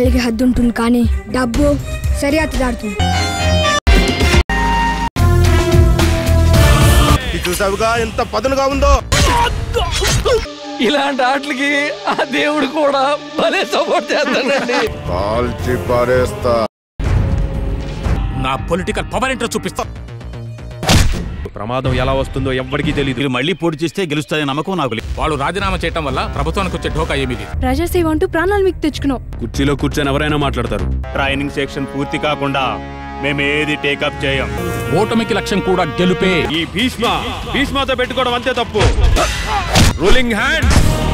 గాలికి హద్దు ఉంటుంది కానీ డబ్బు సరిహద్దు దాడుతుంది ఇది చూసావుగా ఎంత పదునుగా ఉందో ఇలాంటి ఆటలకి ఆ దేవుడు కూడా భలే సపోర్ట్ చేస్తాడండి కాల్చి పారేస్తా నా పొలిటికల్ పవర్ ఏంటో చూపిస్తా ప్రమాదం ఎలా వస్తుందో ఎవ్వరికీ తెలియదు మీరు మళ్ళీ పోటీ చేస్తే గెలుస్తారనే నమ్మకం నాకు లేదు వాళ్ళు రాజీనామా చేయటం వల్ల ప్రభుత్వానికి వచ్చే ఢోకా ఏమీ లేదు ప్రజాసేవ అంటూ ప్రాణాలు మీకు తెచ్చుకున్నావు కుర్చీలో కూర్చొని ఎవరైనా మాట్లాడతారు ట్రైనింగ్ సెక్షన్ పూర్తి కాకుండా మేము ఏది టేకప్ చేయం ఓటమికి లక్ష్యం కూడా గెలుపే ఈ భీష్మ భీష్మతో పెట్టుకోవడం అంతే తప్పు రూలింగ్ హ్యాండ్